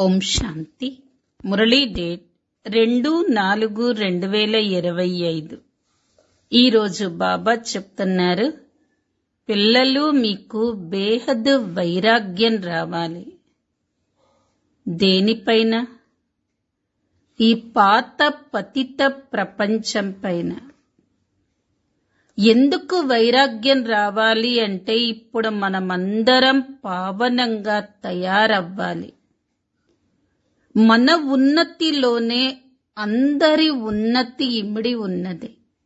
ఓం శాంతి Murali date రెండు నాలుగు రెండు వేల ఇరవై ఐదు ఈరోజు బాబా చెప్తున్నారు పిల్లలు మీకు బేహద్ వైరాగ్యం రావాలి దేనిపైన ఈ పాత పతిత ప్రపంచం పైన ఎందుకు వైరాగ్యం రావాలి అంటే ఇప్పుడు మనమందరం పావనంగా తయారవ్వాలి మన ఉన్నతిలోనే అందరి ఉన్నతి ఇమిడి ఉన్నది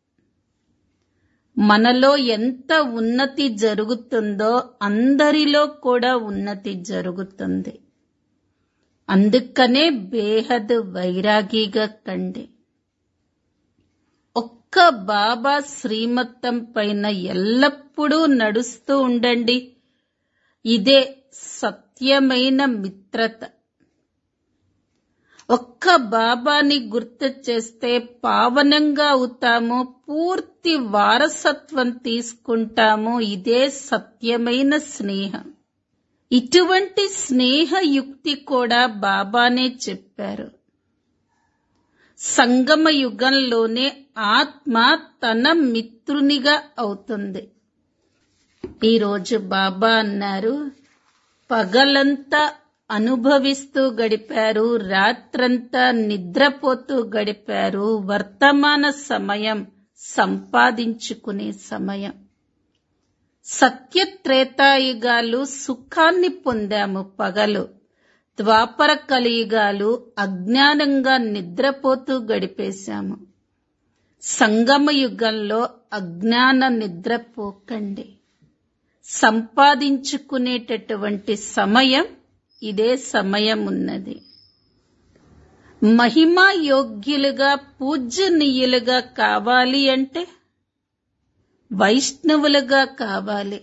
మనలో ఎంత ఉన్నతి జరుగుతుందో అందరిలో కూడా ఉన్నతి జరుగుతుంది అందుకనే బేహద్ వైరాగిగా కండి ఒక్క బాబా శ్రీమత్తం పైన ఎల్లప్పుడూ నడుస్తూ ఉండండి ఇదే సత్యమైన మిత్రత ఒక్క బాబాని గుర్తు చేస్తే పావనంగా అవుతాము పూర్తి వారసత్వం తీసుకుంటాము ఇదే సత్యమైన స్నేహం ఇటువంటి స్నేహ యుక్తి కూడా బాబానే చెప్పారు సంగమ యుగంలోనే ఆత్మ తన మిత్రునిగా అవుతుంది ఈరోజు బాబా అన్నారు పగలంతా అనుభవిస్తూ గడిపారు రాత్రంతా నిద్రపోతూ గడిపారు వర్తమాన సమయం సంపాదించుకునే సమయం సత్యత్రేతాయుగాలు సుఖాన్ని పొందాము పగలు ద్వాపర కలియుగాలు అజ్ఞానంగా నిద్రపోతూ గడిపేశాము సంగమ యుగంలో అజ్ఞాన నిద్రపోకండి సంపాదించుకునేటటువంటి సమయం ఇదే సమయం ఉన్నది మహిమా యోగ్యులుగా పూజ్యనీయులుగా కావాలి అంటే వైష్ణవులుగా కావాలి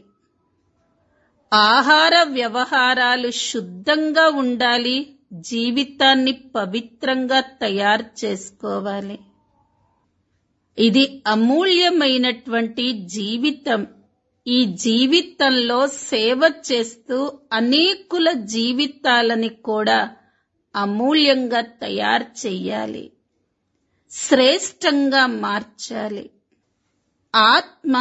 ఆహార వ్యవహారాలు శుద్ధంగా ఉండాలి జీవితాన్ని పవిత్రంగా తయారు చేసుకోవాలి ఇది అమూల్యమైనటువంటి జీవితం ఈ జీవితంలో సేవ చేస్తూ అనేకుల జీవితాలని కూడా అమూల్యంగా తయారు చెయ్యాలి శ్రేష్టంగా మార్చాలి ఆత్మ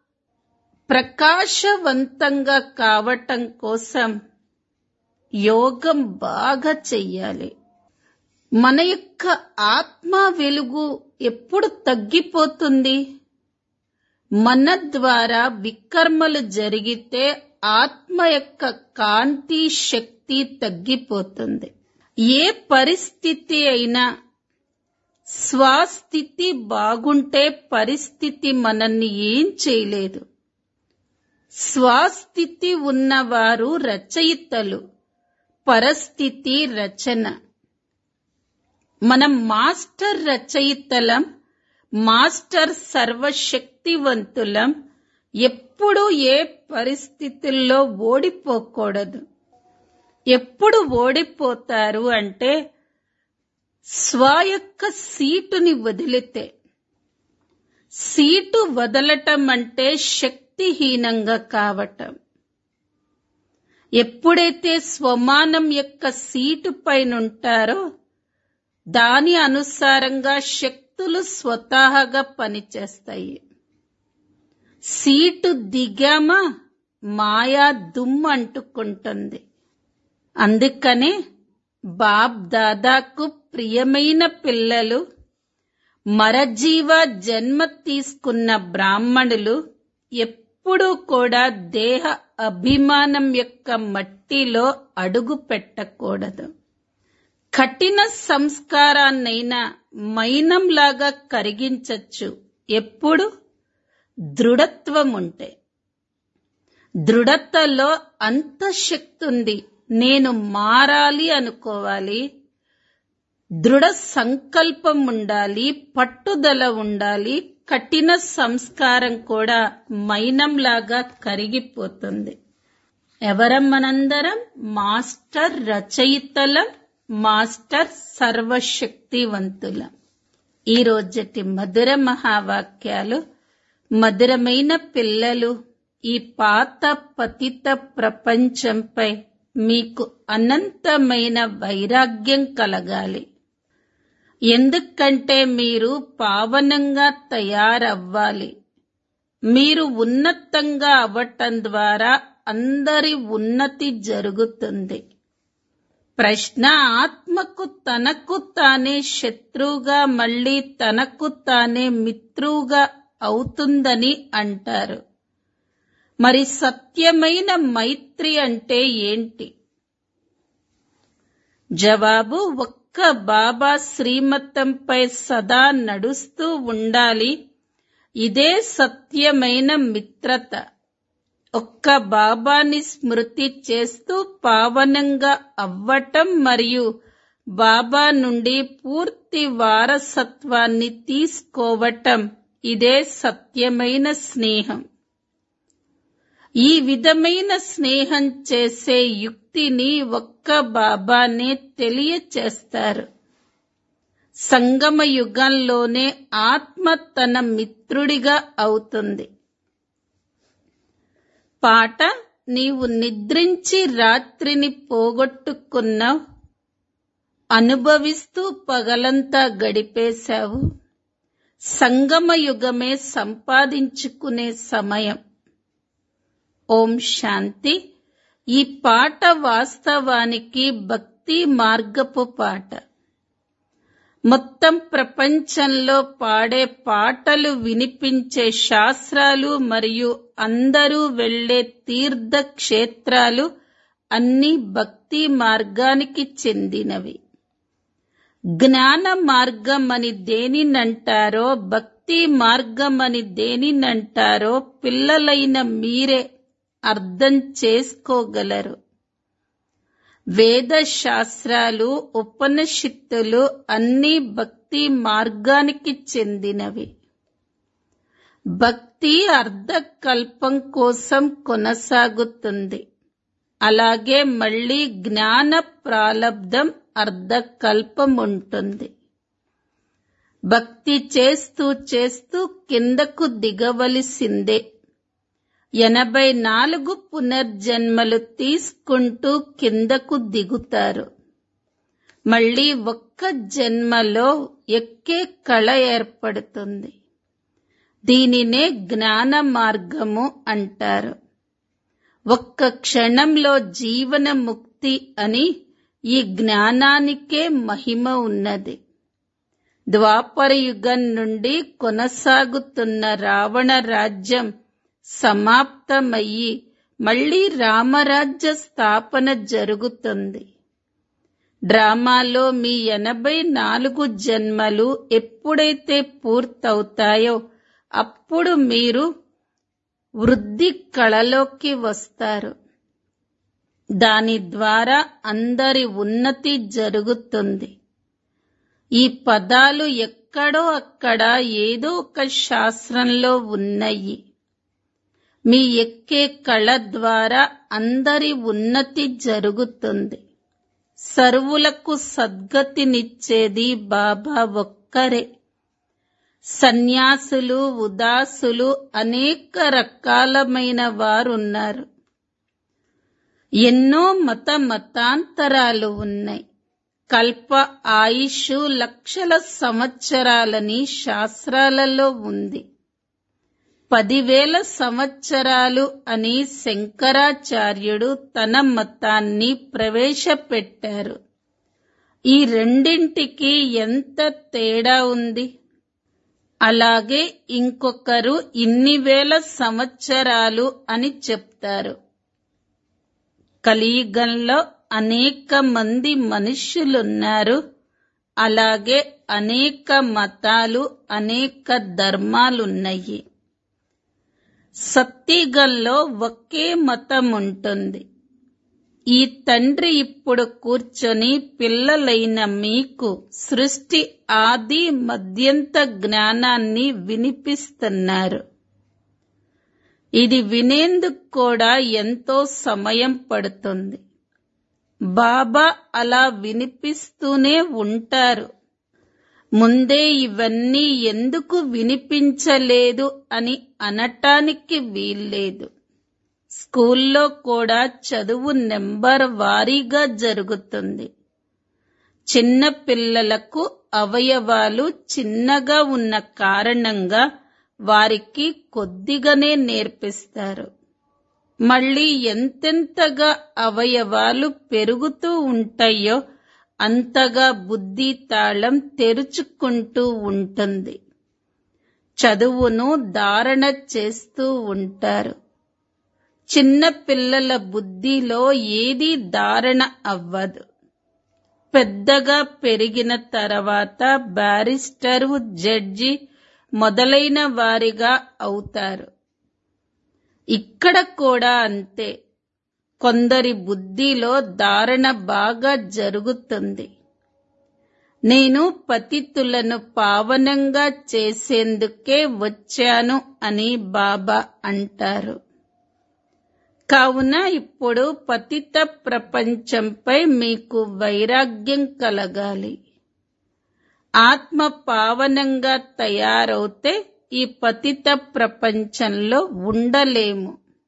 ప్రకాశవంతంగా కావటం కోసం యోగం బాగా చెయ్యాలి మన యొక్క ఆత్మ వెలుగు ఎప్పుడు తగ్గిపోతుంది మన ద్వారా వికర్మలు జరిగితే ఆత్మ యొక్క కాంతి శక్తి తగ్గిపోతుంది ఏ పరిస్థితి అయినా స్వస్థితి బాగుంటే పరిస్థితి మనల్ని ఏం చేయలేదు స్వస్థితి ఉన్నవారు రచయితలు పరస్థితి రచన మనం మాస్టర్ రచయితలం మాస్టర్ సర్వశక్తివంతులం ఎప్పుడు ఏ పరిస్థితుల్లో ఓడిపోకూడదు ఎప్పుడు ఓడిపోతారు అంటే స్వ యొక్క సీటుని వదిలితే సీటు వదలటం అంటే శక్తిహీనంగా కావటం ఎప్పుడైతే స్వమానం యొక్క సీటు పైన ఉంటారో దాని అనుసారంగా శక్తులు స్వతహాగా పనిచేస్తాయి సీటు దిగామా మాయా దుమ్ము అంటుకుంటుంది అందుకనే బాబ్ దాదాకు ప్రియమైన పిల్లలు మరజీవ జన్మ తీసుకున్న బ్రాహ్మణులు ఎప్పుడూ కూడా దేహ అభిమానం యొక్క మట్టిలో అడుగు పెట్టకూడదు కఠిన సంస్కారాన్నైనా మైనంలాగా కరిగించచ్చు ఎప్పుడు దృఢత్వం ఉంటే దృఢతలో అంత శక్తి ఉంది నేను మారాలి అనుకోవాలి దృఢ సంకల్పం ఉండాలి పట్టుదల ఉండాలి కఠిన సంస్కారం కూడా మైనంలాగా కరిగిపోతుంది ఎవరం మనందరం మాస్టర్ రచయితలం మాస్టర్ సర్వశక్తివంతులం ఈ రోజటి మధుర మహావాక్యాలు మధురమైన పిల్లలు ఈ పాత పతిత ప్రపంచంపై మీకు అనంతమైన వైరాగ్యం కలగాలి ఎందుకంటే మీరు పావనంగా తయారవ్వాలి మీరు ఉన్నతంగా అవ్వటం ద్వారా అందరి ఉన్నతి జరుగుతుంది ప్రశ్న ఆత్మకు తనకు తానే శత్రువుగా మళ్ళీ తనకు తానే మిత్రువుగా అవుతుందని అంటారు మరి సత్యమైన మైత్రి అంటే ఏంటి జవాబు ఒక్క బాబా శ్రీమతంపై సదా నడుస్తూ ఉండాలి ఇదే సత్యమైన మిత్రత ఒక్క బాబాని స్మృతి చేస్తూ పావనంగా అవ్వటం మరియు బాబా నుండి పూర్తి వారసత్వాన్ని తీసుకోవటం ఇదే సత్యమైన స్నేహం ఈ విధమైన స్నేహం చేసే యుక్తిని ఒక్క బాబానే తెలియచేస్తారు సంగమ యుగంలోనే ఆత్మ తన మిత్రుడిగా అవుతుంది పాట నీవు నిద్రించి రాత్రిని పోగొట్టుకున్నావు అనుభవిస్తూ పగలంతా గడిపేశావు సంగమ యుగమే సంపాదించుకునే సమయం ఓం శాంతి ఈ పాట వాస్తవానికి భక్తి మార్గపు పాట మొత్తం ప్రపంచంలో పాడే పాటలు వినిపించే శాస్త్రాలు మరియు అందరూ వెళ్లే తీర్థ క్షేత్రాలు అన్ని భక్తి మార్గానికి చెందినవి జ్ఞాన మార్గం అని దేనినంటారో భక్తి మార్గం అని దేనినంటారో పిల్లలైన మీరే అర్థం చేసుకోగలరు వేద శాస్త్రాలు ఉపనిషత్తులు అన్ని భక్తి మార్గానికి చెందినవి భక్తి అర్ధకల్పం కోసం కొనసాగుతుంది అలాగే మళ్ళీ జ్ఞాన ప్రాలబ్ధం అర్ధకల్పం ఉంటుంది భక్తి చేస్తూ చేస్తూ కిందకు దిగవలసిందే ఎనభై నాలుగు పునర్జన్మలు తీసుకుంటూ కిందకు దిగుతారు మళ్ళీ ఒక్క జన్మలో ఎక్కే కళ ఏర్పడుతుంది దీనినే జ్ఞాన మార్గము అంటారు ఒక్క క్షణంలో జీవన ముక్తి అని ఈ జ్ఞానానికే మహిమ ఉన్నది ద్వాపర యుగం నుండి కొనసాగుతున్న రావణ రాజ్యం సమాప్తమయ్యి మళ్ళీ రామరాజ్య స్థాపన జరుగుతుంది డ్రామాలో మీ ఎనభై నాలుగు జన్మలు ఎప్పుడైతే పూర్తవుతాయో అప్పుడు మీరు వృద్ధి కళలోకి వస్తారు దాని ద్వారా అందరి ఉన్నతి జరుగుతుంది ఈ పదాలు ఎక్కడో అక్కడ ఏదో ఒక శాస్త్రంలో ఉన్నాయి మీ ఎక్కే కళ ద్వారా అందరి ఉన్నతి జరుగుతుంది సర్వులకు సద్గతినిచ్చేది బాబా ఒక్కరే సన్యాసులు ఉదాసులు అనేక రకాలమైన వారున్నారు ఎన్నో మత మతాంతరాలు ఉన్నాయి కల్ప ఆయుష్ లక్షల సంవత్సరాలని శాస్త్రాలలో ఉంది పదివేల సంవత్సరాలు అని శంకరాచార్యుడు తన మతాన్ని ప్రవేశపెట్టారు ఈ రెండింటికి ఎంత తేడా ఉంది అలాగే ఇంకొకరు ఇన్ని వేల సంవత్సరాలు అని చెప్తారు కలియుగంలో అనేక మంది మనుష్యులున్నారు అలాగే అనేక మతాలు అనేక ధర్మాలున్నాయి సత్తిగల్లో ఒకే మతం ఉంటుంది ఈ తండ్రి ఇప్పుడు కూర్చొని పిల్లలైన మీకు సృష్టి ఆది మధ్యంత జ్ఞానాన్ని వినిపిస్తున్నారు ఇది వినేందుకు కూడా ఎంతో సమయం పడుతుంది బాబా అలా వినిపిస్తూనే ఉంటారు ముందే ఇవన్నీ ఎందుకు వినిపించలేదు అని అనటానికి వీల్లేదు స్కూల్లో కూడా చదువు నెంబర్ వారీగా జరుగుతుంది చిన్న పిల్లలకు అవయవాలు చిన్నగా ఉన్న కారణంగా వారికి కొద్దిగానే నేర్పిస్తారు మళ్ళీ ఎంతెంతగా అవయవాలు పెరుగుతూ ఉంటాయో అంతగా బుద్ధి తాళం తెరుచుకుంటూ ఉంటుంది చదువును ధారణ చేస్తూ ఉంటారు చిన్న పిల్లల బుద్ధిలో ఏది ధారణ అవ్వదు పెద్దగా పెరిగిన తర్వాత బ్యారిస్టరు జడ్జి మొదలైన వారిగా అవుతారు ఇక్కడ కూడా అంతే కొందరి బుద్ధిలో ధారణ బాగా జరుగుతుంది నేను పతితులను పావనంగా చేసేందుకే వచ్చాను అని బాబా అంటారు కావున ఇప్పుడు పతిత ప్రపంచంపై మీకు వైరాగ్యం కలగాలి ఆత్మ పావనంగా తయారవుతే ఈ పతిత ప్రపంచంలో ఉండలేము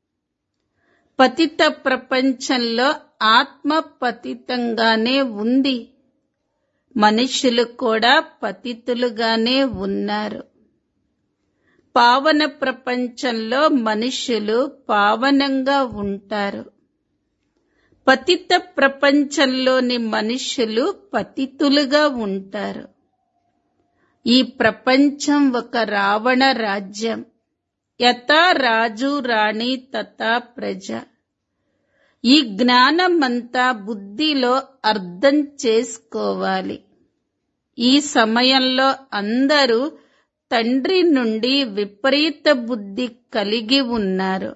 పతిత ప్రపంచంలో ఆత్మ పతితంగానే ఉంది మనుషులు కూడా పతితులుగానే ఉన్నారు పావన ప్రపంచంలో మనుషులు పావనంగా ఉంటారు పతిత ప్రపంచంలోని మనుషులు పతితులుగా ఉంటారు ఈ ప్రపంచం ఒక రావణ రాజ్యం యథా రాజు రాణి తథా ప్రజ ఈ జ్ఞానమంతా బుద్ధిలో అర్థం చేసుకోవాలి ఈ సమయంలో అందరూ తండ్రి నుండి విపరీత బుద్ధి కలిగి ఉన్నారు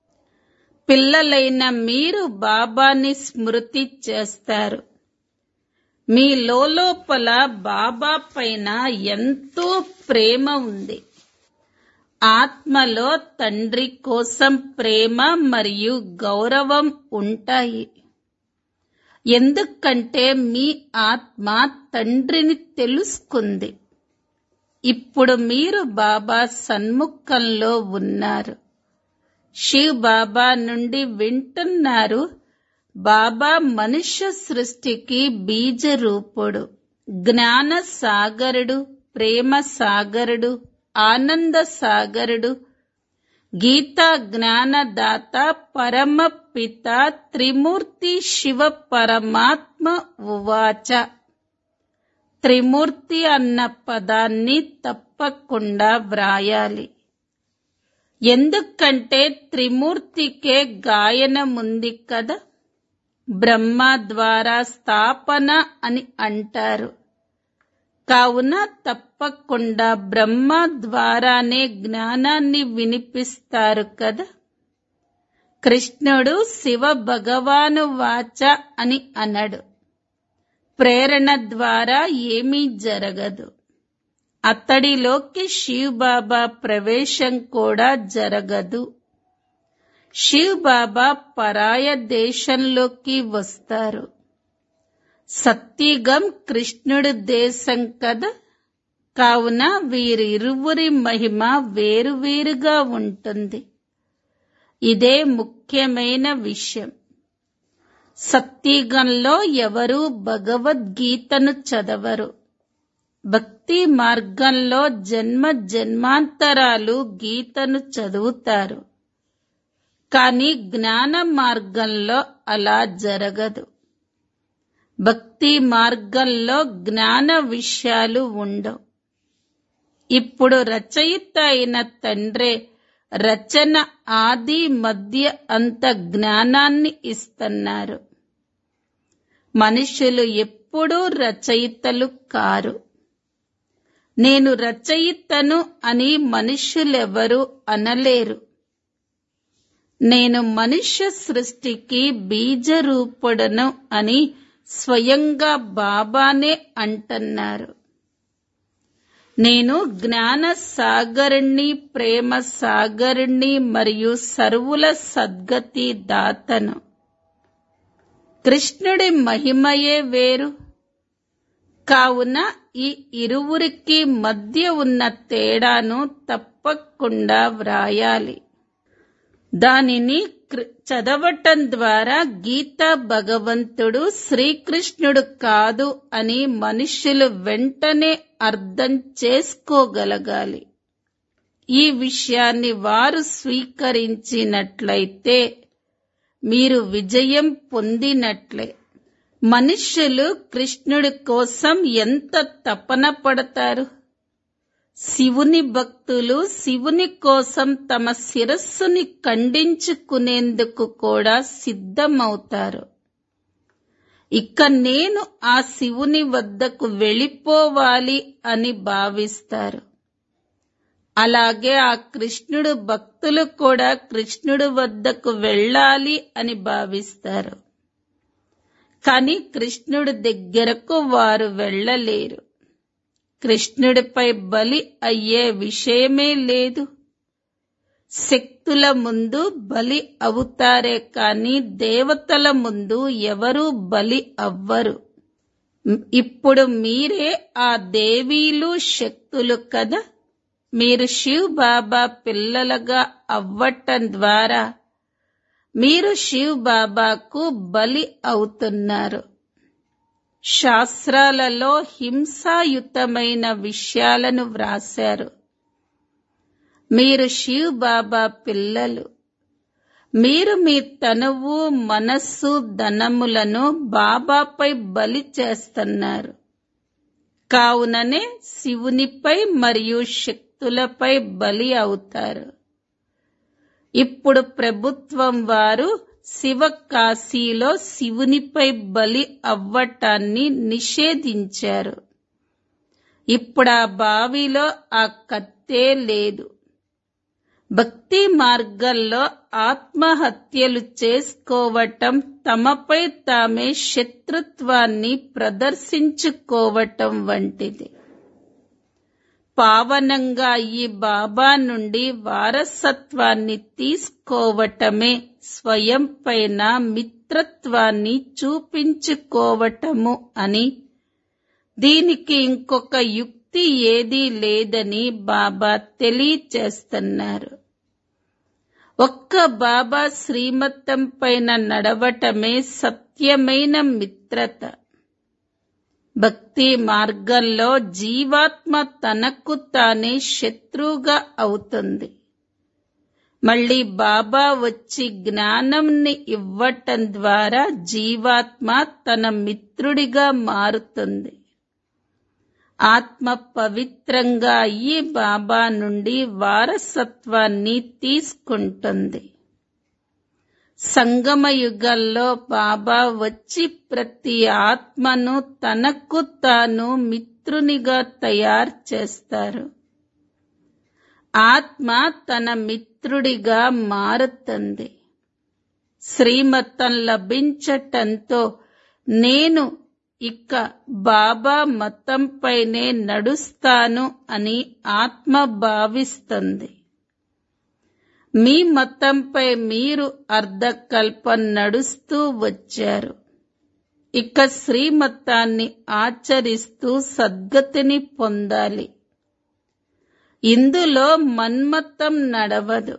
పిల్లలైన మీరు బాబాని స్మృతి చేస్తారు మీ లోపల బాబా పైన ఎంతో ప్రేమ ఉంది ఆత్మలో తండ్రి కోసం ప్రేమ మరియు గౌరవం ఉంటాయి ఎందుకంటే మీ ఆత్మ తండ్రిని తెలుసుకుంది ఇప్పుడు మీరు బాబా సన్ముఖంలో ఉన్నారు శివ్ బాబా నుండి వింటున్నారు బాబా మనుష్య సృష్టికి బీజ రూపుడు జ్ఞాన సాగరుడు ప్రేమ సాగరుడు ఆనంద సాగరుడు గీతా జ్ఞానదాత పరమ పిత త్రిమూర్తి శివ పరమాత్మ ఉవాచ త్రిమూర్తి అన్న పదాన్ని తప్పకుండా వ్రాయాలి ఎందుకంటే త్రిమూర్తికే గాయనముంది కదా బ్రహ్మ ద్వారా స్థాపన అని అంటారు కావున తప్పకుండా బ్రహ్మ ద్వారానే జ్ఞానాన్ని వినిపిస్తారు కదా కృష్ణుడు శివ భగవాను వాచ అని అనడు ప్రేరణ ద్వారా ఏమీ జరగదు అతడిలోకి శివ్ బాబా ప్రవేశం కూడా జరగదు శివ్ బాబా పరాయ దేశంలోకి వస్తారు సత్యగం కృష్ణుడి దేశం కదా కావున వీరిరువురి మహిమ వేరువేరుగా ఉంటుంది ఇదే ముఖ్యమైన విషయం సత్యగంలో ఎవరు భగవద్గీతను చదవరు భక్తి మార్గంలో జన్మ జన్మాంతరాలు గీతను చదువుతారు కానీ జ్ఞాన మార్గంలో అలా జరగదు భక్తి మార్గంలో జ్ఞాన విషయాలు ఉండవు ఇప్పుడు రచయిత అయిన తండ్రే రచన ఆది మధ్య అంత జ్ఞానాన్ని ఇస్తున్నారు మనుషులు ఎప్పుడూ రచయితలు కారు నేను రచయితను అని మనుషులెవరు అనలేరు నేను మనుష్య సృష్టికి బీజరూపుడను అని స్వయంగా బాబానే అంటున్నారు నేను జ్ఞాన సాగరుణ్ణి ప్రేమ సాగరుణ్ణి మరియు సర్వుల సద్గతి దాతను కృష్ణుడి మహిమయే వేరు కావున ఈ ఇరువురికి మధ్య ఉన్న తేడాను తప్పకుండా వ్రాయాలి దానిని కృ- చదవటం ద్వారా గీతా భగవంతుడు శ్రీకృష్ణుడు కాదు అని మనుష్యులు వెంటనే అర్థం చేసుకోగలగాలి ఈ విషయాన్ని వారు స్వీకరించినట్లయితే మీరు విజయం పొందినట్లే మనుష్యులు కృష్ణుడి కోసం ఎంత తపన పడతారు శివుని భక్తులు శివుని కోసం తమ శిరస్సుని ఖండించుకునేందుకు కూడా సిద్ధమవుతారు ఇక నేను ఆ శివుని వద్దకు వెళ్ళిపోవాలి అని భావిస్తారు అలాగే ఆ కృష్ణుడు భక్తులు కూడా కృష్ణుడు వద్దకు వెళ్ళాలి అని భావిస్తారు కానీ కృష్ణుడి దగ్గరకు వారు వెళ్ళలేరు కృష్ణుడిపై బలి అయ్యే విషయమే లేదు శక్తుల ముందు బలి అవుతారే కాని దేవతల ముందు ఎవరూ బలి అవ్వరు ఇప్పుడు మీరే ఆ దేవీలు శక్తులు కదా మీరు శివ్ బాబా పిల్లలుగా అవ్వటం ద్వారా మీరు శివ్ బాబాకు బలి అవుతున్నారు శాస్త్రాలలో హింసాయుతమైన విషయాలను వ్రాశారు మీరు శివ్ బాబా పిల్లలు మీరు మీ తనువు మనస్సు ధనములను బాబాపై బలి చేస్తున్నారు కావుననే శివునిపై మరియు శక్తులపై బలి అవుతారు ఇప్పుడు ప్రభుత్వం వారు శివకాశీలో శివునిపై బలి అవ్వటాన్ని నిషేధించారు ఇప్పుడు ఆ బావిలో ఆ కత్తే లేదు భక్తి మార్గంలో ఆత్మహత్యలు చేసుకోవటం తమపై తామే శత్రుత్వాన్ని ప్రదర్శించుకోవటం వంటిది పావనంగా ఈ బాబా నుండి వారసత్వాన్ని తీసుకోవటమే స్వయం పైన మిత్రత్వాన్ని చూపించుకోవటము అని దీనికి ఇంకొక యుక్తి ఏదీ లేదని బాబా తెలియచేస్తున్నారు ఒక్క బాబా శ్రీమతం పైన నడవటమే సత్యమైన మిత్రత భక్తి మార్గంలో జీవాత్మ తనకు తానే శత్రువుగా అవుతుంది మళ్ళీ బాబా వచ్చి జ్ఞానంని ఇవ్వటం ద్వారా జీవాత్మ తన మిత్రుడిగా మారుతుంది ఆత్మ పవిత్రంగా అయ్యి బాబా నుండి వారసత్వాన్ని తీసుకుంటుంది సంగమ యుగంలో బాబా వచ్చి ప్రతి ఆత్మను తనకు తాను మిత్రునిగా తయారు చేస్తారు ఆత్మ తన మిత్రుడిగా మారుతుంది శ్రీమతం లభించటంతో నేను ఇక బాబా మతంపైనే నడుస్తాను అని ఆత్మ భావిస్తుంది మీ మతంపై మీరు అర్ధకల్పం నడుస్తూ వచ్చారు ఇక శ్రీమతాన్ని ఆచరిస్తూ సద్గతిని పొందాలి ఇందులో మన్మతం నడవదు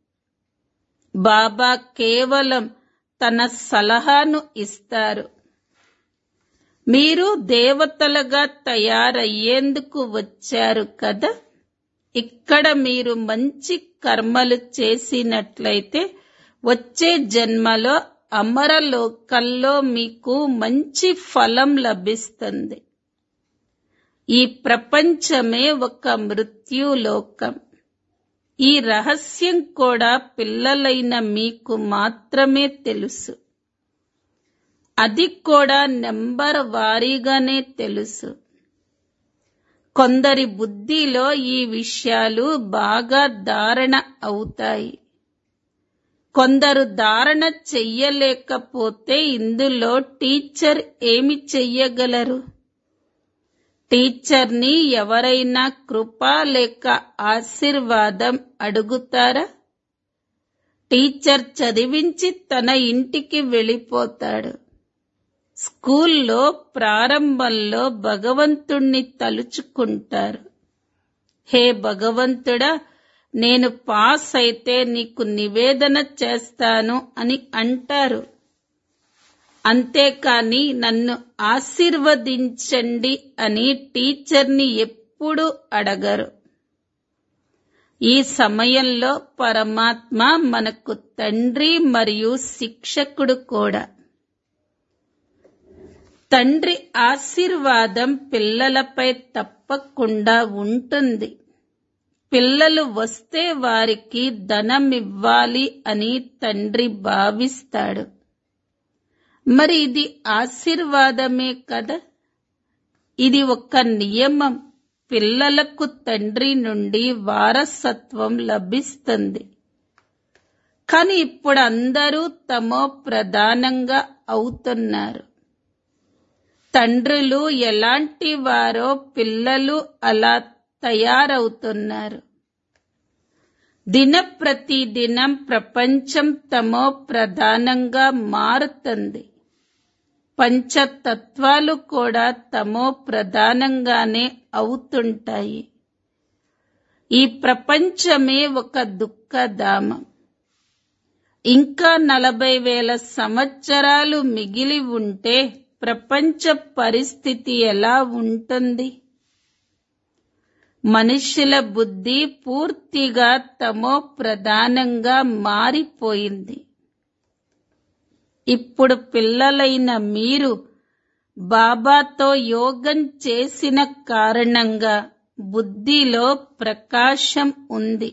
బాబా కేవలం తన సలహాను ఇస్తారు మీరు దేవతలుగా తయారయ్యేందుకు వచ్చారు కదా ఇక్కడ మీరు మంచి కర్మలు చేసినట్లయితే వచ్చే జన్మలో అమరలోకంలో మీకు మంచి ఫలం లభిస్తుంది ఈ ప్రపంచమే ఒక మృత్యులోకం ఈ రహస్యం కూడా పిల్లలైన మీకు మాత్రమే తెలుసు అది కూడా నెంబర్ వారీగానే తెలుసు కొందరి బుద్ధిలో ఈ విషయాలు బాగా ధారణ అవుతాయి కొందరు ధారణ చెయ్యలేకపోతే ఇందులో టీచర్ ఏమి చెయ్యగలరు టీచర్ని ఎవరైనా కృప లేక ఆశీర్వాదం అడుగుతారా టీచర్ చదివించి తన ఇంటికి వెళ్ళిపోతాడు స్కూల్లో ప్రారంభంలో భగవంతుణ్ణి తలుచుకుంటారు హే భగవంతుడా నేను పాస్ అయితే నీకు నివేదన చేస్తాను అని అంటారు అంతేకాని నన్ను ఆశీర్వదించండి అని టీచర్ని ఎప్పుడూ అడగరు ఈ సమయంలో పరమాత్మ మనకు తండ్రి మరియు శిక్షకుడు కూడా తండ్రి ఆశీర్వాదం పిల్లలపై తప్పకుండా ఉంటుంది పిల్లలు వస్తే వారికి ధనమివ్వాలి అని తండ్రి భావిస్తాడు మరి ఇది ఆశీర్వాదమే కదా ఇది ఒక నియమం పిల్లలకు తండ్రి నుండి వారసత్వం లభిస్తుంది కానీ ఇప్పుడు అందరూ తమో ప్రధానంగా అవుతున్నారు తండ్రులు ఎలాంటి వారో పిల్లలు అలా తయారవుతున్నారు దిన ప్రతిదినం ప్రపంచం తమో ప్రధానంగా మారుతుంది పంచతత్వాలు కూడా తమో ప్రధానంగానే అవుతుంటాయి ఈ ప్రపంచమే ఒక దుఃఖధామం ఇంకా నలభై వేల సంవత్సరాలు మిగిలి ఉంటే ప్రపంచ పరిస్థితి ఎలా ఉంటుంది మనుషుల బుద్ధి పూర్తిగా తమో ప్రధానంగా మారిపోయింది ఇప్పుడు పిల్లలైన మీరు బాబాతో యోగం చేసిన కారణంగా బుద్ధిలో ప్రకాశం ఉంది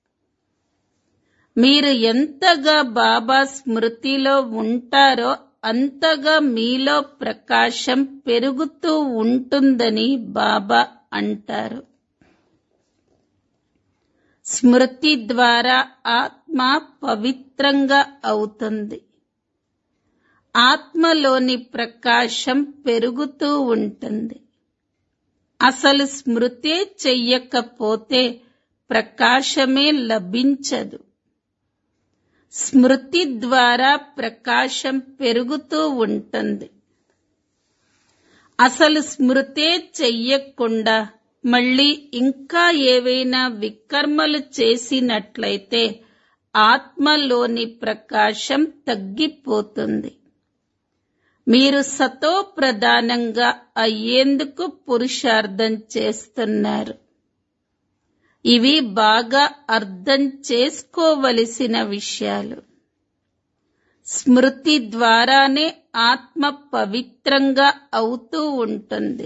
మీరు ఎంతగా బాబా స్మృతిలో ఉంటారో అంతగా మీలో ప్రకాశం పెరుగుతూ ఉంటుందని బాబా అంటారు స్మృతి ద్వారా ఆత్మ పవిత్రంగా అవుతుంది ఆత్మలోని ప్రకాశం పెరుగుతూ ఉంటుంది అసలు స్మృతే చెయ్యకపోతే ప్రకాశమే లభించదు స్మృతి ద్వారా ప్రకాశం పెరుగుతూ ఉంటుంది అసలు స్మృతే చెయ్యకుండా మళ్ళీ ఇంకా ఏవైనా వికర్మలు చేసినట్లయితే ఆత్మలోని ప్రకాశం తగ్గిపోతుంది మీరు సతో ప్రధానంగా అయ్యేందుకు పురుషార్థం చేస్తున్నారు ఇవి బాగా అర్థం చేసుకోవలసిన విషయాలు స్మృతి ద్వారానే ఆత్మ పవిత్రంగా అవుతూ ఉంటుంది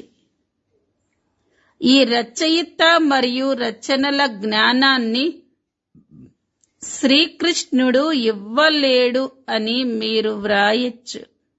ఈ రచయిత మరియు రచనల జ్ఞానాన్ని శ్రీకృష్ణుడు ఇవ్వలేడు అని మీరు వ్రాయచ్చు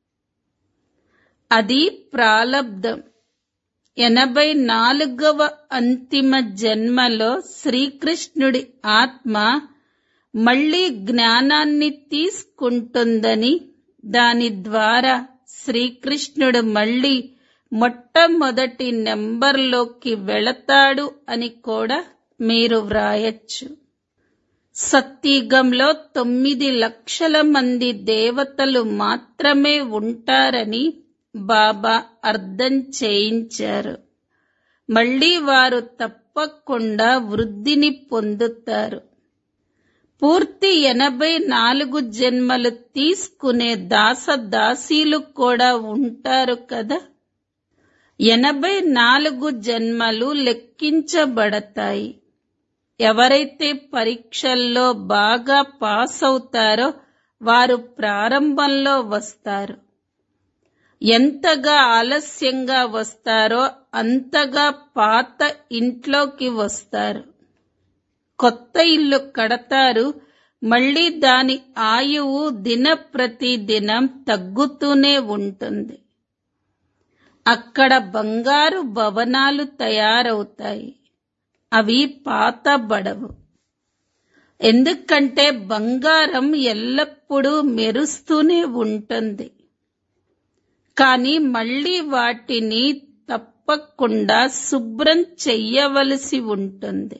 అది ప్రాలబ్ధం ఎనభై నాలుగవ అంతిమ జన్మలో శ్రీకృష్ణుడి ఆత్మ మళ్ళీ జ్ఞానాన్ని తీసుకుంటుందని దాని ద్వారా శ్రీకృష్ణుడు మళ్ళీ మొట్టమొదటి నెంబర్లోకి వెళతాడు అని కూడా మీరు వ్రాయచ్చు సత్యుగంలో తొమ్మిది లక్షల మంది దేవతలు మాత్రమే ఉంటారని బాబా అర్థం చేయించారు మళ్ళీ వారు తప్పకుండా వృద్ధిని పొందుతారు పూర్తి ఎనభై నాలుగు జన్మలు తీసుకునే దాస దాసీలు కూడా ఉంటారు కదా ఎనభై నాలుగు జన్మలు లెక్కించబడతాయి ఎవరైతే పరీక్షల్లో బాగా పాస్ అవుతారో వారు ప్రారంభంలో వస్తారు ఎంతగా ఆలస్యంగా వస్తారో అంతగా పాత ఇంట్లోకి వస్తారు కొత్త ఇల్లు కడతారు మళ్ళీ దాని ఆయువు దిన ప్రతి దినం తగ్గుతూనే ఉంటుంది అక్కడ బంగారు భవనాలు తయారవుతాయి అవి పాతబడవు ఎందుకంటే బంగారం ఎల్లప్పుడూ మెరుస్తూనే ఉంటుంది కానీ మళ్ళీ వాటిని తప్పకుండా శుభ్రం చెయ్యవలసి ఉంటుంది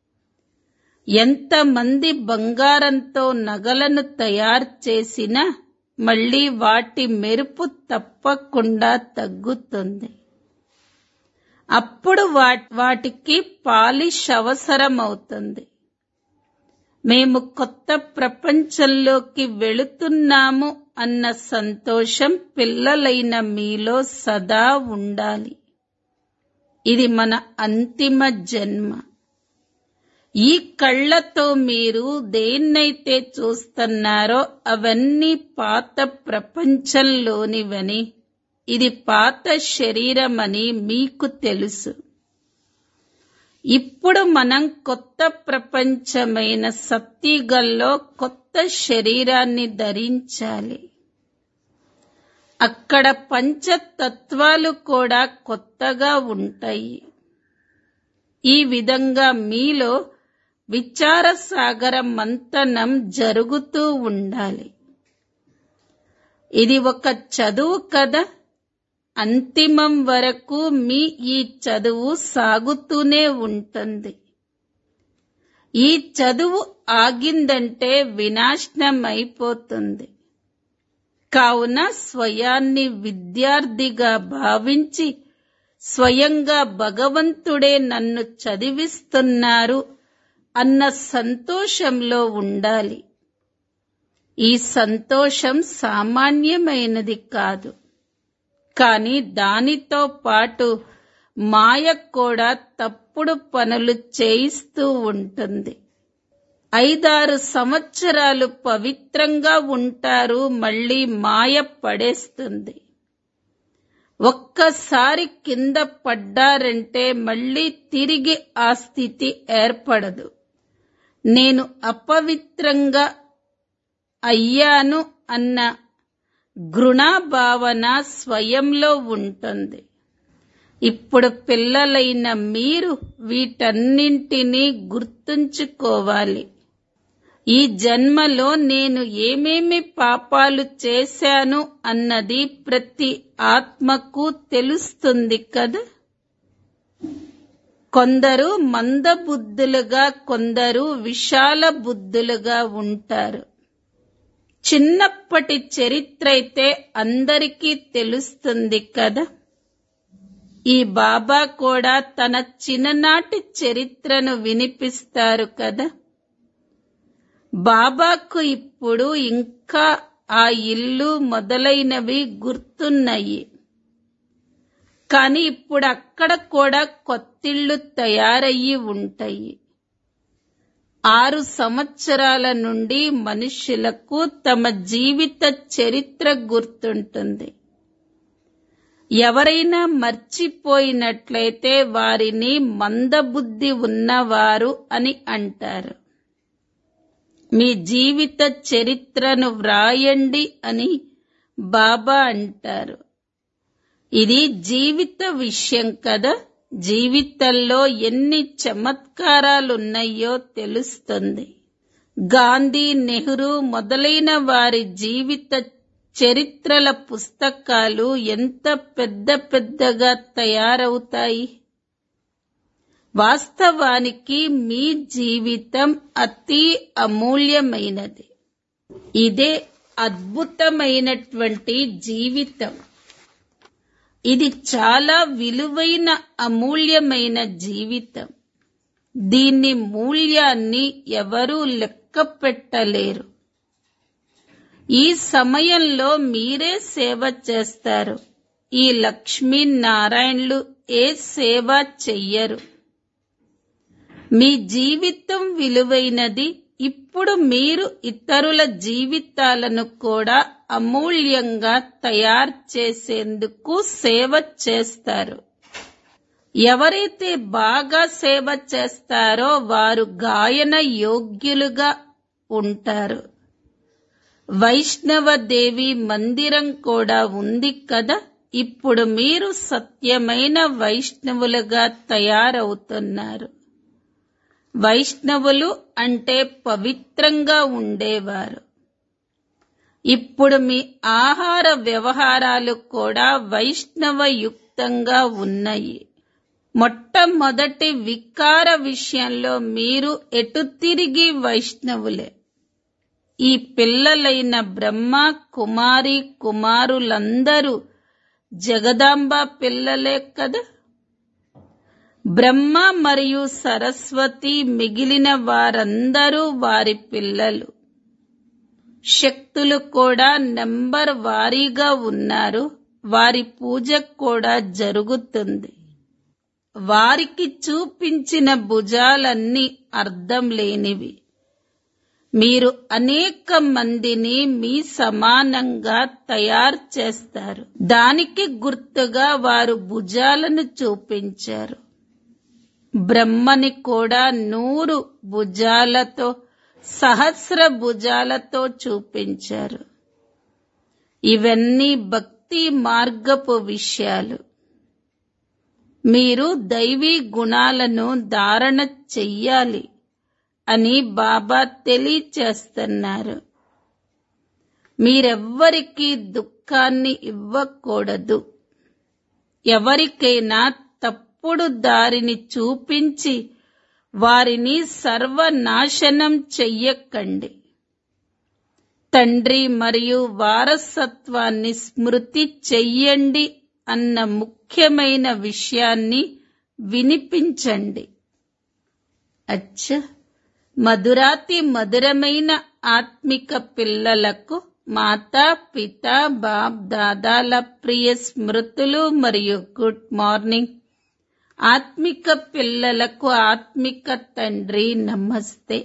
ఎంతమంది బంగారంతో నగలను తయారు చేసినా మళ్ళీ వాటి మెరుపు తప్పకుండా తగ్గుతుంది అప్పుడు వాటికి పాలిష్ అవసరం అవుతుంది మేము కొత్త ప్రపంచంలోకి వెళుతున్నాము అన్న సంతోషం పిల్లలైన మీలో సదా ఉండాలి ఇది మన అంతిమ జన్మ ఈ కళ్ళతో మీరు దేన్నైతే చూస్తున్నారో అవన్నీ పాత ప్రపంచంలోనివని ఇది పాత శరీరమని మీకు తెలుసు ఇప్పుడు మనం కొత్త ప్రపంచమైన సత్తిగల్లో కొత్త శరీరాన్ని ధరించాలి అక్కడ పంచతత్వాలు కూడా కొత్తగా ఉంటాయి ఈ విధంగా మీలో విచార సాగర మంతనం జరుగుతూ ఉండాలి ఇది ఒక చదువు కదా అంతిమం వరకు మీ ఈ చదువు సాగుతూనే ఉంటుంది ఈ చదువు ఆగిందంటే వినాశనం అయిపోతుంది కావున స్వయాన్ని విద్యార్థిగా భావించి స్వయంగా భగవంతుడే నన్ను చదివిస్తున్నారు అన్న సంతోషంలో ఉండాలి ఈ సంతోషం సామాన్యమైనది కాదు కానీ దానితో పాటు మాయ కూడా తప్పుడు పనులు చేయిస్తూ ఉంటుంది ఐదారు సంవత్సరాలు పవిత్రంగా ఉంటారు మళ్ళీ మాయ పడేస్తుంది ఒక్కసారి కింద పడ్డారంటే మళ్ళీ తిరిగి ఆ స్థితి ఏర్పడదు నేను అపవిత్రంగా అయ్యాను అన్న భావన స్వయంలో ఉంటుంది ఇప్పుడు పిల్లలైన మీరు వీటన్నింటినీ గుర్తుంచుకోవాలి ఈ జన్మలో నేను ఏమేమి పాపాలు చేశాను అన్నది ప్రతి ఆత్మకు తెలుస్తుంది కదా కొందరు మందబుద్ధులుగా కొందరు విశాల బుద్ధులుగా ఉంటారు చిన్నప్పటి చరిత్ర అయితే అందరికీ తెలుస్తుంది కదా ఈ బాబా కూడా తన చిన్ననాటి చరిత్రను వినిపిస్తారు కదా బాబాకు ఇప్పుడు ఇంకా ఆ ఇల్లు మొదలైనవి గుర్తున్నాయి కానీ ఇప్పుడు అక్కడ కూడా కొత్తిళ్లు తయారయ్యి ఉంటాయి ఆరు సంవత్సరాల నుండి మనుషులకు తమ జీవిత చరిత్ర గుర్తుంటుంది ఎవరైనా మర్చిపోయినట్లయితే వారిని మందబుద్ధి ఉన్నవారు అని అంటారు మీ జీవిత చరిత్రను వ్రాయండి అని బాబా అంటారు ఇది జీవిత విషయం కదా జీవితంలో ఎన్ని చమత్కారాలున్నాయో తెలుస్తుంది గాంధీ నెహ్రూ మొదలైన వారి జీవిత చరిత్రల పుస్తకాలు ఎంత పెద్ద పెద్దగా తయారవుతాయి వాస్తవానికి మీ జీవితం అతి అమూల్యమైనది ఇదే అద్భుతమైనటువంటి జీవితం ఇది చాలా విలువైన అమూల్యమైన జీవితం దీన్ని మూల్యాన్ని ఎవరూ లెక్క పెట్టలేరు ఈ సమయంలో మీరే సేవ చేస్తారు ఈ లక్ష్మీనారాయణలు ఏ సేవ చెయ్యరు మీ జీవితం విలువైనది ఇప్పుడు మీరు ఇతరుల జీవితాలను కూడా అమూల్యంగా తయారు చేసేందుకు సేవ చేస్తారు ఎవరైతే బాగా సేవ చేస్తారో వారు గాయన యోగ్యులుగా ఉంటారు వైష్ణవ దేవి మందిరం కూడా ఉంది కదా ఇప్పుడు మీరు సత్యమైన వైష్ణవులుగా తయారవుతున్నారు వైష్ణవులు అంటే పవిత్రంగా ఉండేవారు ఇప్పుడు మీ ఆహార వ్యవహారాలు కూడా వైష్ణవ యుక్తంగా ఉన్నాయి మొట్టమొదటి వికార విషయంలో మీరు ఎటు తిరిగి వైష్ణవులే ఈ పిల్లలైన బ్రహ్మ కుమారి కుమారులందరూ జగదాంబ పిల్లలే కదా బ్రహ్మ మరియు సరస్వతి మిగిలిన వారందరూ వారి పిల్లలు శక్తులు కూడా నెంబర్ వారీగా ఉన్నారు వారి పూజ కూడా జరుగుతుంది వారికి చూపించిన భుజాలన్నీ అర్థం లేనివి మీరు అనేక మందిని మీ సమానంగా తయారు చేస్తారు దానికి గుర్తుగా వారు భుజాలను చూపించారు బ్రహ్మని కూడా నూరు భుజాలతో సహస్ర భుజాలతో చూపించారు ఇవన్నీ భక్తి మార్గపు విషయాలు మీరు దైవీ గుణాలను ధారణ చెయ్యాలి అని బాబా తెలియచేస్తున్నారు మీరెవ్వరికీ దుఃఖాన్ని ఇవ్వకూడదు ఎవరికైనా తప్పుడు దారిని చూపించి వారిని సర్వనాశనం చెయ్యకండి తండ్రి మరియు వారసత్వాన్ని స్మృతి చెయ్యండి అన్న ముఖ్యమైన విషయాన్ని వినిపించండి అచ్చ మధురాతి మధురమైన ఆత్మిక పిల్లలకు మాతా పిత బాప్ దాదాల ప్రియ స్మృతులు మరియు గుడ్ మార్నింగ్ ఆత్మిక పిల్లలకు ఆత్మిక తండ్రి నమస్తే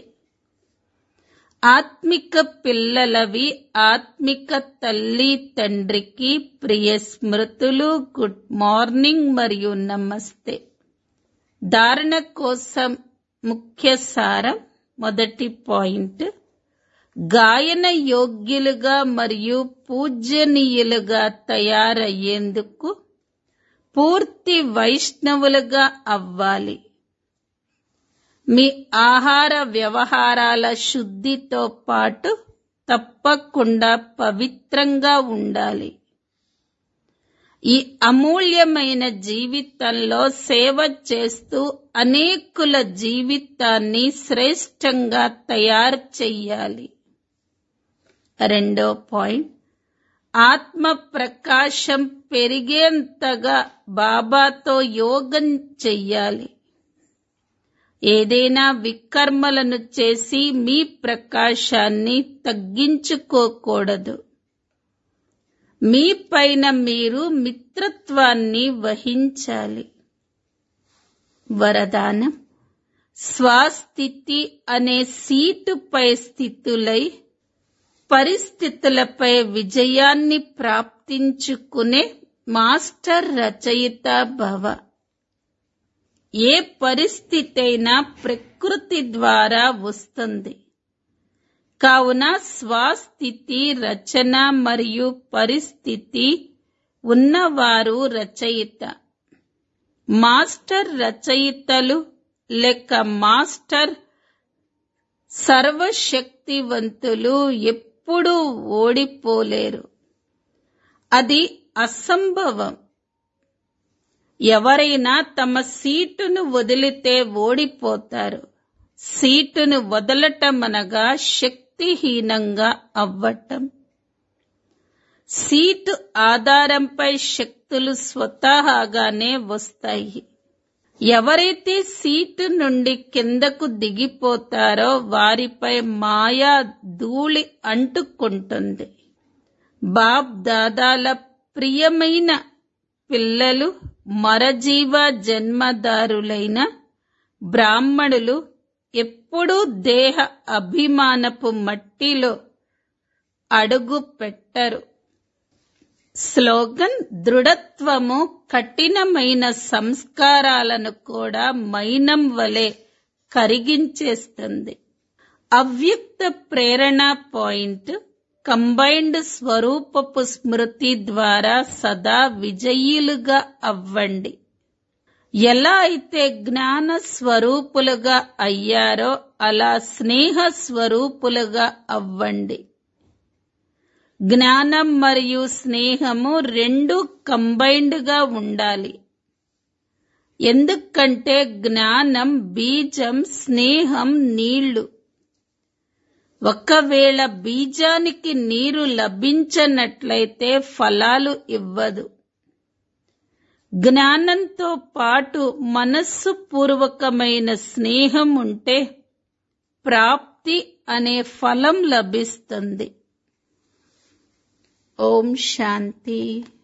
ఆత్మిక పిల్లలవి ఆత్మిక తల్లి తండ్రికి ప్రియ స్మృతులు గుడ్ మార్నింగ్ మరియు నమస్తే ధారణ కోసం ముఖ్య సారం మొదటి పాయింట్ గాయన యోగ్యులుగా మరియు పూజనీయులుగా తయారయ్యేందుకు పూర్తి వైష్ణవులుగా అవ్వాలి మీ ఆహార వ్యవహారాల శుద్ధితో పాటు తప్పకుండా పవిత్రంగా ఉండాలి ఈ అమూల్యమైన జీవితంలో సేవ చేస్తూ అనేకుల జీవితాన్ని శ్రేష్టంగా తయారు చెయ్యాలి రెండో పాయింట్ ఆత్మ ప్రకాశం పెరిగేంతగా బాబాతో యోగం చెయ్యాలి ఏదైనా వికర్మలను చేసి మీ ప్రకాశాన్ని తగ్గించుకోకూడదు మీ పైన మీరు మిత్రత్వాన్ని వహించాలి వరదానం స్వాస్థితి అనే సీటుపై స్థితులై పరిస్థితులపై విజయాన్ని ప్రాప్తించుకునే మాస్టర్ రచయిత భవ ఏ పరిస్థితి అయినా ప్రకృతి ద్వారా వస్తుంది కావున స్వస్థితి రచన మరియు పరిస్థితి ఉన్నవారు రచయిత మాస్టర్ రచయితలు లేక మాస్టర్ సర్వశక్తివంతులు ఎప్పుడూ ఓడిపోలేరు అది అసంభవం ఎవరైనా తమ సీటును వదిలితే ఓడిపోతారు సీటును వదలటం అనగా శక్తిహీనంగా అవ్వటం సీటు ఆధారంపై శక్తులు స్వతహాగానే వస్తాయి ఎవరైతే సీటు నుండి కిందకు దిగిపోతారో వారిపై మాయా ధూళి అంటుకుంటుంది బాబ్ దాదాల ప్రియమైన పిల్లలు మరజీవ జన్మదారులైన బ్రాహ్మణులు ఎప్పుడూ దేహ అభిమానపు మట్టిలో అడుగు పెట్టరు స్లోగన్ దృఢత్వము కఠినమైన సంస్కారాలను కూడా మైనం వలె కరిగించేస్తుంది అవ్యక్త ప్రేరణ పాయింట్ కంబైన్డ్ స్వరూపపు స్మృతి ద్వారా సదా విజయీలుగా అవ్వండి ఎలా అయితే జ్ఞాన స్వరూపులుగా అయ్యారో అలా స్నేహ స్వరూపులుగా అవ్వండి జ్ఞానం మరియు స్నేహము రెండు కంబైన్డ్ గా ఉండాలి ఎందుకంటే జ్ఞానం బీజం స్నేహం నీళ్లు ఒకవేళ బీజానికి నీరు లభించనట్లయితే ఫలాలు ఇవ్వదు జ్ఞానంతో పాటు మనస్సు పూర్వకమైన స్నేహం ఉంటే ప్రాప్తి అనే ఫలం లభిస్తుంది ఓం శాంతి